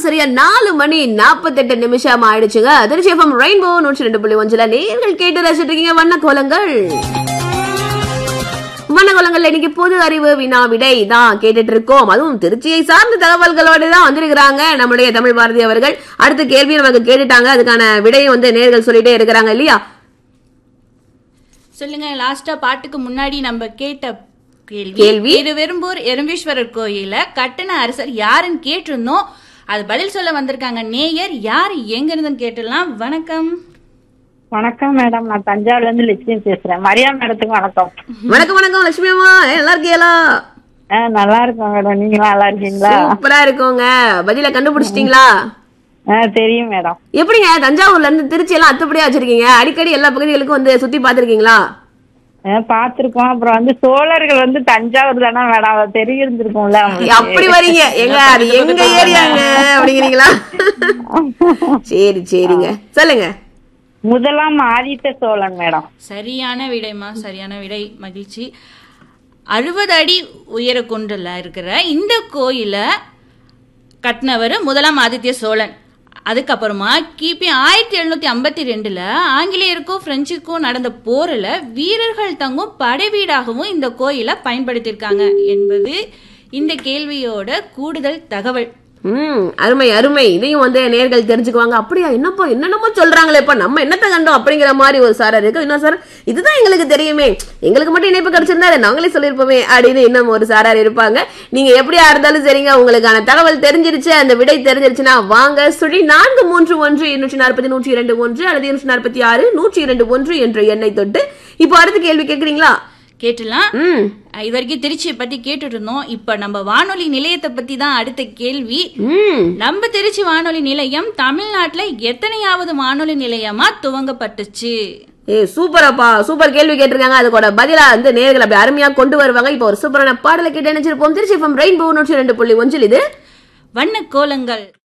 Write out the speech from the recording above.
சரியா நாலு மணி நாற்பத்தெட்டு நிமிஷம் ஆயிடுச்சுங்க திருச்சி எஃப்எம் ரெயின்போ நூற்றி ரெண்டு புள்ளி ஒன்றுல நேர்கள் கேட்டு ரசிச்சிட்டு இருக்கீங்க வண்ண கோலங்கள் வண்ண கோலங்கள்ல இன்னைக்கு பொது அறிவு வினா விடை தான் கேட்டுட்டு இருக்கோம் அதுவும் திருச்சியை சார்ந்த தகவல்களோடு தான் வந்திருக்கிறாங்க நம்முடைய தமிழ் பாரதி அவர்கள் அடுத்த கேள்வி நமக்கு கேட்டுட்டாங்க அதுக்கான விடையை வந்து நேர்கள் சொல்லிட்டே இருக்கிறாங்க இல்லையா சொல்லுங்க லாஸ்டா பாட்டுக்கு முன்னாடி நம்ம கேட்ட கேள்வி கேள்வி. இது வெறும்பூர் எறும்பீஸ்வரர் கோயில கட்டின அரசர் யாருன்னு கேட்டிருந்தோம் அது பதில் சொல்ல வந்திருக்காங்க நேயர் யாரு எங்க இருந்துன்னு கேட்டுடலாம் வணக்கம் வணக்கம் மேடம் நான் தஞ்சாவூர்ல இருந்து லட்சுமி பேசுறேன் மரியா மேடத்துக்கு வணக்கம் வணக்கம் வணக்கம் லட்சுமி அம்மா ஏ, நல்லா இருக்கீங்களா ஆ, நல்லா இருக்கோம் மேடம் நீங்க நல்லா இருக்கீங்களா சூப்பரா இருக்கோங்க பதில கண்டுபிடிச்சிட்டீங்களா ஆ, தெரியும் மேடம் எப்படிங்க தஞ்சாவூர்ல இருந்து திருச்சி எல்லாம் அத்துப்படியா வச்சிருக்கீங்க அடிக்கடி எல்லா பகுதிகளுக்கும் வந்து சுத்தி பாத்திருக்கீங்களா ஆ, பார்த்திருக்கோம் அப்புறம் வந்து சோழர்கள் வந்து தஞ்சாவூர் தானே மேடம் அது தெரிஞ்சிருக்கும்ல அப்படி வரீங்க எங்க அது எங்க ஏரியாங்க அப்படிங்கிறீங்களா சரி சரிங்க சொல்லுங்க முதலாம் ஆதித்த சோழன் மேடம் சரியான விடைமா சரியான விடை மகிழ்ச்சி அறுபது அடி உயர கொண்டுல இருக்கிற இந்த கோயில கட்டினவர் முதலாம் ஆதித்ய சோழன் அதுக்கப்புறமா கிபி ஆயிரத்தி எழுநூத்தி ஐம்பத்தி ரெண்டுல ஆங்கிலேயருக்கும் பிரெஞ்சுக்கும் நடந்த போர்ல வீரர்கள் தங்கும் படை வீடாகவும் இந்த கோயிலை பயன்படுத்தியிருக்காங்க என்பது இந்த கேள்வியோட கூடுதல் தகவல் ம் அருமை அருமை இதையும் வந்து நேர்கள் தெரிஞ்சுக்குவாங்க அப்படியா என்னப்பா என்னென்னமோ சொல்றாங்களேப்பா நம்ம என்னத்த கண்டோம் அப்படிங்கிற மாதிரி ஒரு சார் இருக்கு இன்னும் சார் இதுதான் எங்களுக்கு தெரியுமே எங்களுக்கு மட்டும் இணைப்பு கிடைச்சிருந்தா அதை நாங்களே சொல்லியிருப்போமே அப்படின்னு இன்னும் ஒரு சாரார் இருப்பாங்க நீங்க எப்படியா இருந்தாலும் சரிங்க உங்களுக்கான தகவல் தெரிஞ்சிருச்சு அந்த விடை தெரிஞ்சிருச்சுன்னா வாங்க சுழி நான்கு மூன்று ஒன்று இருநூற்றி நாற்பத்தி நூற்றி இரண்டு ஒன்று அல்லது இருநூற்றி நாற்பத்தி ஆறு நூற்றி இரண்டு ஒன்று என்ற எண்ணை தொட்டு இப்போ அடுத்த கேள்வி கேட்குறீங்களா கேட்டுலாம் ம் அஹ் இது வரைக்கும் திருச்சியை பத்தி கேட்டுட்டு இருந்தோம் இப்ப நம்ம வானொலி நிலையத்தை பத்தி தான் அடுத்த கேள்வி ம் நம்ம திருச்சி வானொலி நிலையம் தமிழ்நாட்டுல எத்தனையாவது வானொலி நிலையமா துவங்கப்பட்டுச்சு ஏ சூப்பரப்பா சூப்பர் கேள்வி கேட்டிருக்காங்க அதுக்கோட பதிலா வந்து நேர்களை அப்படி அருமையா கொண்டு வருவாங்க இப்போ ஒரு சூப்பரான பாடலை கேட்டு நினைச்சிருப்போம் திருச்சி ரெயின்போ நூற்றி ரெண்டு புள்ளி ஒன்றில் இது வண்ண கோலங்கள்